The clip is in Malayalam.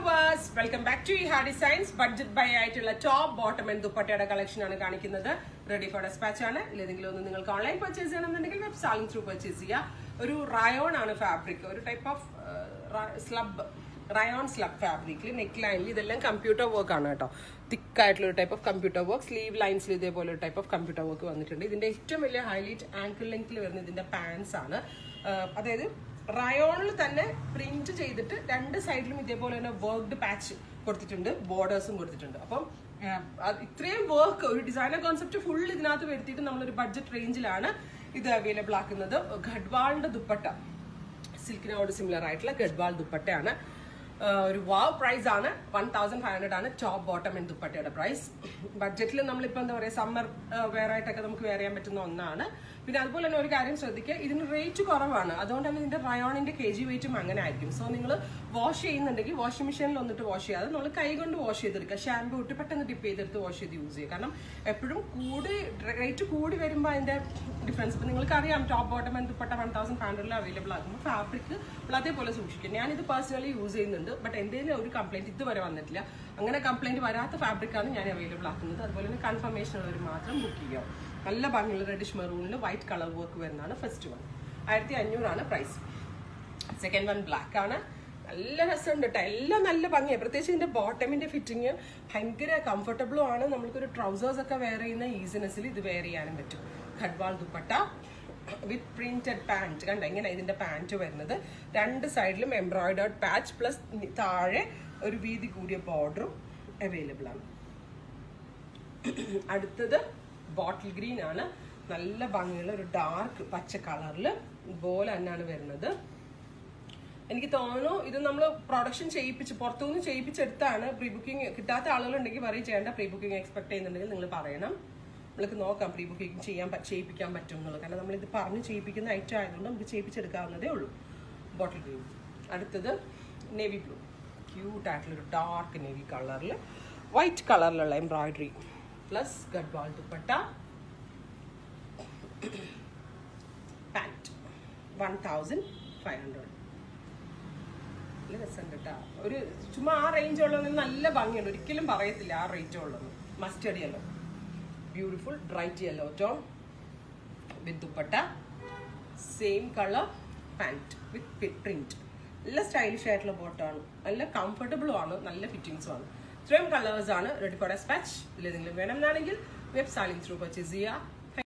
viewers welcome back to ha designs budget buy ആയിട്ടുള്ള ടോപ്പ് ബോട്ടം ആൻഡ് ദുപ്പട്ടയുടെ കളക്ഷൻ ആണ് കാണിക്കുന്നത് റെഡി ഫോർ ഡെസ്പാച്ച് ആണ് ഇല്ലെങ്കിലും ഒന്ന് നിങ്ങൾക്ക് ഓൺലൈൻ പർച്ചേസ് ചെയ്യണമെന്നുണ്ടെങ്കിൽ വെബ് സാലിംഗ് ത്രൂ പർച്ചേസ് ചെയ്യുക ഒരു റയോൺ ആണ് ഫാബ്രിക് ഒരു type of slub rayon slub ഫാബ്രിക്കിൽ നെക്ക് ലൈനിൽ ഇതെല്ലാം കമ്പ്യൂട്ടർ വർക്ക് ആണ് കേട്ടോ തിക്കായിട്ടുള്ള ഒരു type of computer work sleeve ലൈൻസിൽ ഇതേപോലെ ഒരു ടൈപ്പ് ഓഫ് കമ്പ്യൂട്ടർ വർക്ക് വന്നിട്ടുണ്ട് ഇതിന്റെ ഏറ്റവും വലിയ ഹൈലൈറ്റ് ആങ്കിൾ ലെങ്ത്തിൽ വരുന്ന ഇതിന്റെ പാൻസ് ആണ് ആഹ് അതായത് റയോണിൽ തന്നെ പ്രിന്റ് ചെയ്തിട്ട് രണ്ട് സൈഡിലും ഇതേപോലെ തന്നെ വർക്ക്ഡ് പാച്ച് കൊടുത്തിട്ടുണ്ട് ബോർഡേഴ്സും കൊടുത്തിട്ടുണ്ട് അപ്പം ആഹ് അത് ഇത്രയും വർക്ക് ഒരു ഡിസൈനർ കോൺസെപ്റ്റ് ഫുൾ ഇതിനകത്ത് വരുത്തിയിട്ട് നമ്മളൊരു ബഡ്ജറ്റ് റേഞ്ചിലാണ് ഇത് അവൈലബിൾ ആക്കുന്നത് ഘഡ്വാളിന്റെ ദുപ്പട്ട സിൽക്കിനോട് സിമിലർ ആയിട്ടുള്ള ഗഡ്വാൾ ദുപ്പട്ടയാണ് ആഹ് ഒരു വാവ് പ്രൈസ് ആണ് വൺ തൗസൻഡ് ഫൈവ് ഹൺഡ്രഡ് ആണ് ടോപ്പ് ബോട്ടം ആൻഡ് ദുപ്പട്ടയുടെ പ്രൈസ് ബഡ്ജറ്റിൽ നമ്മളിപ്പോൾ എന്താ പറയുക സമ്മർ വെയർ ആയിട്ടൊക്കെ നമുക്ക് വെയർ ചെയ്യാൻ പറ്റുന്ന ഒന്നാണ് പിന്നെ അതുപോലെ തന്നെ ഒരു കാര്യം ശ്രദ്ധിക്കുക ഇതിന് റേറ്റ് കുറവാണ് അതുകൊണ്ട് തന്നെ ഇതിന്റെ റയോണിന്റെ കെ ജി വെയിറ്റും അങ്ങനെ ആയിരിക്കും സോ നിങ്ങൾ വാഷ് ചെയ്യുന്നുണ്ടെങ്കിൽ വാഷിംഗ് മെഷീനിൽ വന്നിട്ട് വാഷ് ചെയ്യാതെ നമ്മൾ കൈ കൊണ്ട് വാഷ് ചെയ്തെടുക്കുക ഷാമ്പു ഇട്ട് പെട്ടെന്ന് ഡിപ്പ് ചെയ്തെടുത്ത് വാഷ് ചെയ്ത് യൂസ് ചെയ്യുക കാരണം എപ്പോഴും കൂടി റേറ്റ് കൂടി വരുമ്പോൾ അതിന്റെ ഡിഫറൻസ് ഇപ്പം നിങ്ങൾക്ക് അറിയാം top bottom and dupatta one thousand five ഹൺഡ്രഡിൽ അവൈലബിൾ ആകുമ്പോൾ ഫാബ്രിക് അതേപോലെ സൂക്ഷിക്കും ഞാനിത് പേഴ്സണലി യൂസ് ചെയ്യുന്നുണ്ട് ബട്ട് എന്തെങ്കിലും ഒരു കംപ്ലൈന്റ് ഇതുവരെ വന്നിട്ടില്ല അങ്ങനെ കംപ്ലൈന്റ് വരാത്ത ഫാബ്രിക്കാണ് ഞാൻ അവൈലബിൾ ആക്കുന്നത് അതുപോലെ തന്നെ കൺഫർമേഷൻ ഉള്ളവർ മാത്രം ബുക്ക് ചെയ്യുക നല്ല ഭംഗിയുള്ള റെഡിഷ് മെറൂണിൽ വൈറ്റ് കളർ വർക്ക് വരുന്നതാണ് ഫസ്റ്റ് വൺ ആയിരത്തി അഞ്ഞൂറാണ് പ്രൈസ് സെക്കൻഡ് വൺ ബ്ലാക്ക് ആണ് നല്ല രസമുണ്ട് കേട്ടോ എല്ലാം നല്ല ഭംഗിയാണ് പ്രത്യേകിച്ച് ഇതിന്റെ ബോട്ടമിന്റെ ഫിറ്റിങ് ഭയങ്കര കംഫർട്ടബിളും ആണ് നമ്മൾക്കൊരു ട്രൗസേഴ്സ് ഒക്കെ വെയർ ചെയ്യുന്ന ഈസിനെസ്സിൽ ഇത് വെയർ ചെയ്യാനും പറ്റും Gadwal dupatta with printed pant കണ്ട ഇങ്ങനെ ഇതിന്റെ പാൻറ് വരുന്നത് രണ്ട് സൈഡിലും എംബ്രോയിഡേർഡ് പാച്ച് പ്ലസ് താഴെ ഒരു വീതി കൂടിയ ബോർഡറും അവൈലബിൾ ആണ് അടുത്തത് ബോട്ടിൽ ഗ്രീൻ ആണ് നല്ല ഭംഗിയുള്ള ഒരു ഡാർക്ക് പച്ച കളറിൽ ഇതുപോലെ തന്നെയാണ് വരുന്നത് എനിക്ക് തോന്നുന്നു ഇത് നമ്മൾ പ്രൊഡക്ഷൻ ചെയ്യിപ്പിച്ച് പുറത്തുനിന്ന് ചെയ്യിപ്പിച്ചെടുത്താണ് പ്രീ ബുക്കിംഗ് കിട്ടാത്ത ആളുകളുണ്ടെങ്കിൽ പറയും ചെയ്യേണ്ട പ്രീ ബുക്കിംഗ് എക്സ്പെക്ട് ചെയ്യുന്നുണ്ടെങ്കിൽ നിങ്ങൾ പറയണം നമ്മൾക്ക് നോക്കാം പ്രീ ബുക്കിംഗ് ചെയ്യാൻ പ- ചെയ്യിപ്പിക്കാൻ പറ്റും എന്നുള്ളത് കാരണം നമ്മളിത് പറഞ്ഞ് ചെയ്യിപ്പിക്കുന്ന ഐറ്റം ആയതുകൊണ്ട് നമുക്ക് ചെയ്യിപ്പിച്ചെടുക്കാവുന്നതേ ഉള്ളൂ ബോട്ടിൽ ഗ്രീൻ അടുത്തത് നേവി ബ്ലൂ ക്യൂട്ട് ആയിട്ടുള്ളൊരു ഡാർക്ക് നേവി കളറിൽ വൈറ്റ് കളറിലുള്ള embroidery plus Gadwal dupatta pant one thousand five hundred നല്ല രസമുണ്ട് കേട്ടോ ഒരു ചുമ്മാ ആ റേഞ്ച് ഉള്ളത് നല്ല ഭംഗിയുണ്ട് ഒരിക്കലും പറയത്തില്ല ആ റേറ്റ് ഉള്ളത് mustard yellow beautiful bright yellow tone with dupatta same colour pant with print നല്ല സ്റ്റൈലിഷ് ആയിട്ടുള്ള ബോട്ടാണ് നല്ല കംഫർട്ടബിളും ആണ് നല്ല ഫിറ്റിങ്സും ആണ് ഇത്രയും കളേഴ്സ് ആണ് റെഡി ഫോർ ഡെസ്പാച്ച് ഇതിൽ നിങ്ങൾ വേണമെന്നാണെങ്കിൽ വെബ് സാലിംഗ് ത്രൂ പർച്ചേസ് ചെയ്യുക